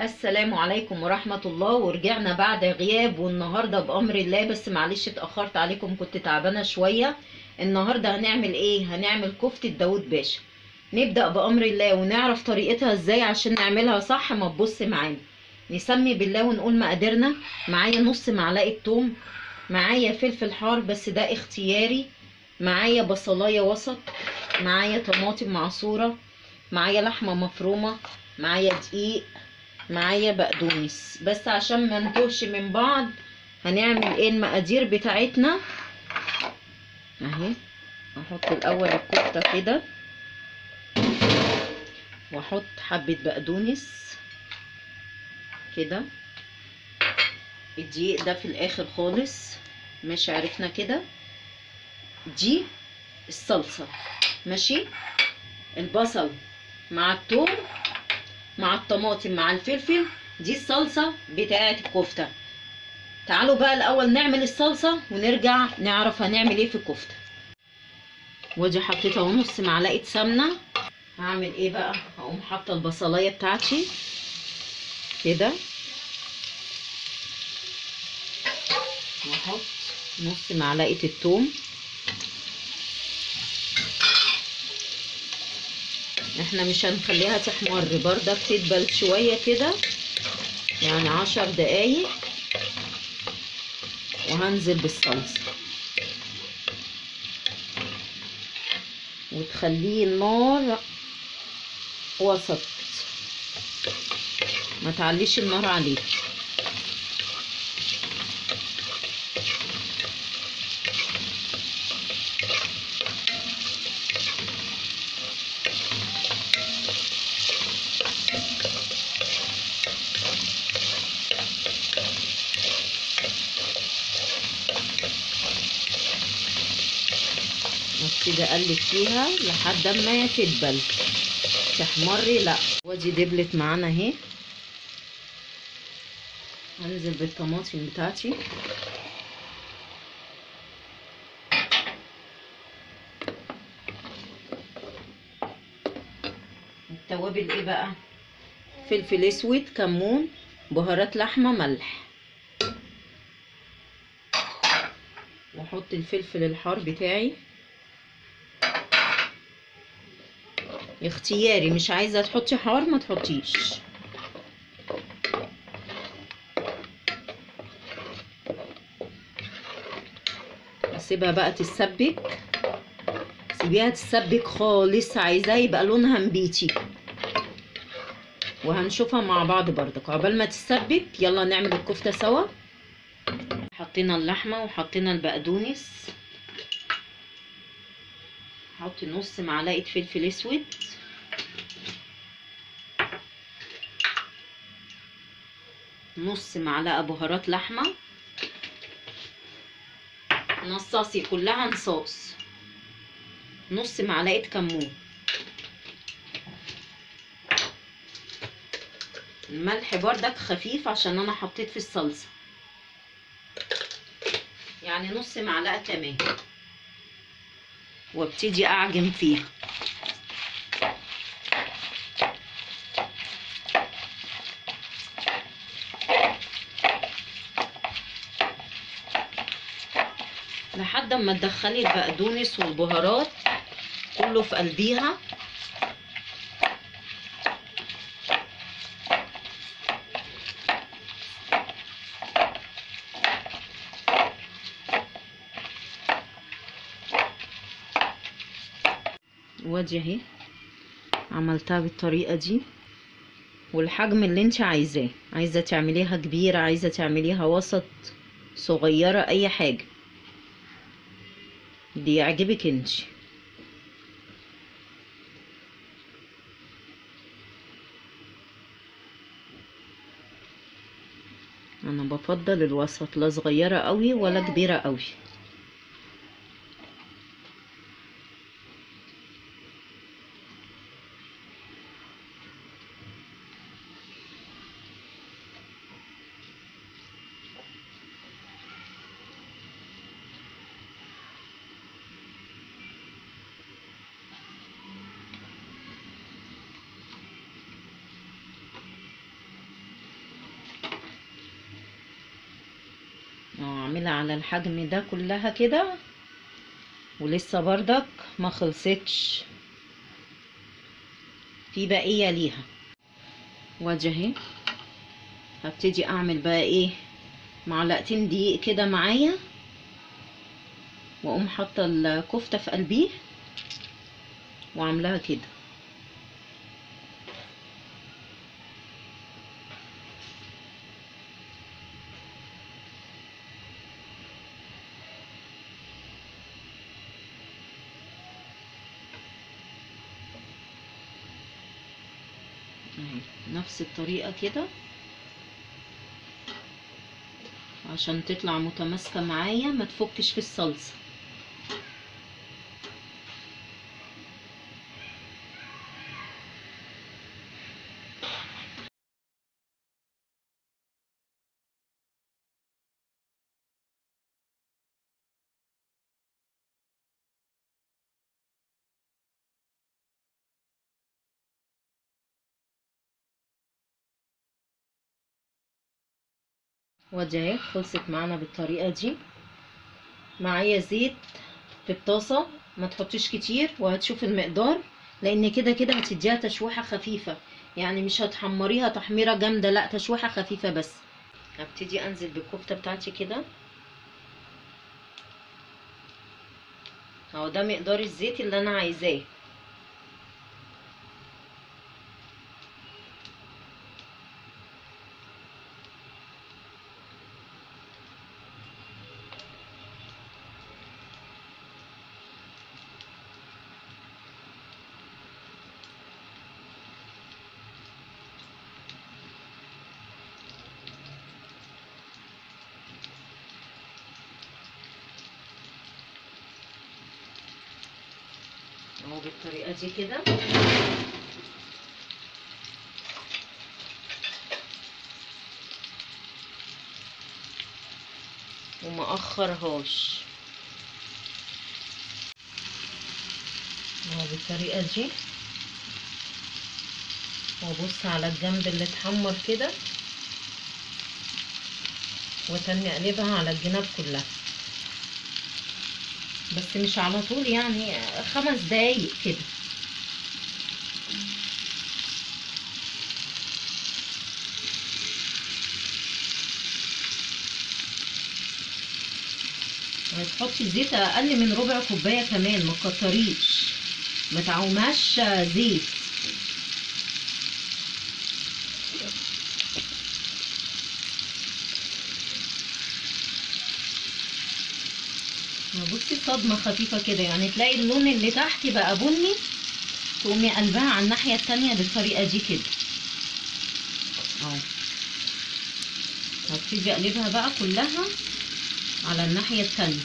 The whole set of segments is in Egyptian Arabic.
السلام عليكم ورحمة الله ورجعنا بعد غياب والنهاردة بأمر الله بس معلش اتأخرت عليكم كنت تعبانة شوية النهاردة هنعمل ايه هنعمل كفتة داود باشا نبدأ بأمر الله ونعرف طريقتها ازاي عشان نعملها صح ما تبص معانا نسمي بالله ونقول مقاديرنا معايا نص معلقة توم معايا فلفل حار بس ده اختياري معايا بصلاية وسط معايا طماطم معصورة معايا لحمة مفرومة معايا دقيق معايا بقدونس بس عشان ما نتوهش من بعض هنعمل ايه المقادير بتاعتنا اهي احط الاول الكفته كده واحط حبه بقدونس كده الدقيق ده في الاخر خالص ماشي عرفنا كده دي الصلصه ماشي البصل مع الثوم مع الطماطم مع الفلفل دي الصلصة بتاعة الكفتة تعالوا بقى الأول نعمل الصلصة ونرجع نعرف هنعمل ايه في الكفتة ودي حطيت اهو نص معلقة سمنة هعمل ايه بقى هقوم حاطة البصلاية بتاعتي كده واحط نص معلقة الثوم احنا مش هنخليها تحمر بردك تدبل شوية كده يعني عشر دقايق وهنزل بالصلصة وتخليه النار وسط ما تعليش النار عليه وابتدي اقلب فيها لحد ما تدبل تحمري لا ودي دبلت معانا اهي هنزل بالطماطم بتاعتي التوابل ايه بقى فلفل اسود كمون بهارات لحمه ملح واحط الفلفل الحار بتاعي اختياري مش عايزه تحطي حار ما تحطيش اسيبها بقى تتسبك سيبيها تتسبك خالص عايزاه يبقى لونها نبيتي وهنشوفها مع بعض برضك عقبال ما تتسبك يلا نعمل الكفته سوا حطينا اللحمه وحطينا البقدونس هحط نص معلقه فلفل اسود نص معلقه بهارات لحمه نصاصي كلها نصاص نص معلقه كمون الملح بردك خفيف عشان انا حطيت في الصلصه يعني نص معلقه كمان وابتدي اعجن فيها لحد ما تدخلي البقدونس والبهارات كله في قلبيها وادي اهي عملتها بالطريقه دي والحجم اللي انت عايزاه عايزه تعمليها كبيره عايزه تعمليها وسط صغيره اي حاجه دي يعجبك انت انا بفضل الوسط لا صغيره قوي ولا كبيره قوي اه اعملها على الحجم ده كلها كده ولسه بردك ما خلصتش في بقية ليها وادي اهي هبتدي اعمل بقى ايه معلقتين دقيق كده معايا واقوم حاطه الكفته في قلبيه وعاملاها كده اهي نفس الطريقه كده عشان تطلع متماسكه معايا ما تفكش في الصلصه وادي اهي خلصت معانا بالطريقه دي معايا زيت في الطاسه ما تحطيش كتير وهتشوف المقدار لان كده كده هتديها تشويحه خفيفه يعني مش هتحمريها تحميره جامده لا تشويحه خفيفه بس هبتدي انزل بالكفته بتاعتي كده اهو ده مقدار الزيت اللي انا عايزاه اهو بالطريقه دي كده وما اخرهاش اهو بالطريقه دي وابص على الجنب اللي اتحمر كده وتاني اقلبها على الجناب كلها بس مش على طول يعني خمس دقايق كده هتحطي زيت اقل من ربع كوبايه كمان ما تكتريش ما تعومهاش زيت بصي صدمة خفيفة كده يعني تلاقي اللون اللي تحت بقى بني تقومي قلبها على الناحية التانية بالطريقة دي كده اهو هبتدي اقلبها بقى كلها على الناحية التانية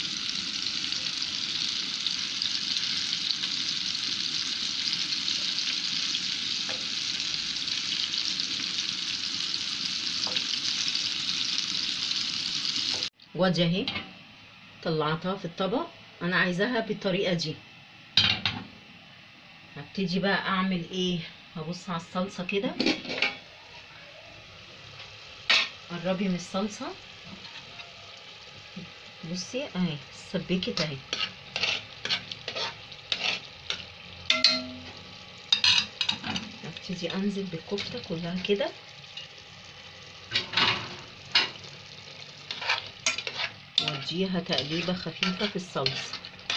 وادي اهي طلعتها في الطبق انا عايزاها بالطريقه دي هبتدي بقى اعمل ايه هبص على الصلصه كده قربي من الصلصه بصي اهي سبكت اهي هبتدي انزل بالكفته كلها كده واديها تقليبة خفيفة في الصلصة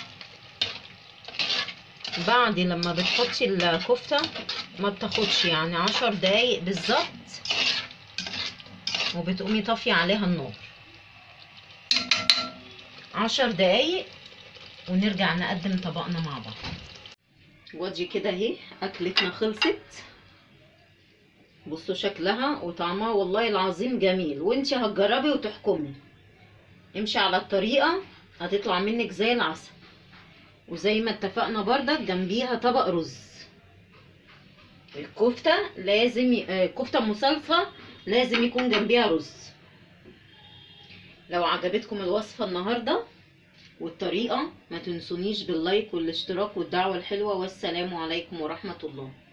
بعد لما بتحطي الكفتة ما بتاخدش يعني عشر دقايق بالظبط وبتقومي طافية عليها النار عشر دقايق ونرجع نقدم طبقنا مع بعض وادي كده اهي اكلتنا خلصت بصوا شكلها وطعمها والله العظيم جميل وانتي هتجربي وتحكمي امشي على الطريقة هتطلع منك زي العسل وزي ما اتفقنا بردك جنبيها طبق رز الكفتة لازم ي... آه، كفتة مصلصة لازم يكون جنبيها رز لو عجبتكم الوصفة النهاردة والطريقة ما تنسونيش باللايك والاشتراك والدعوة الحلوة والسلام عليكم ورحمة الله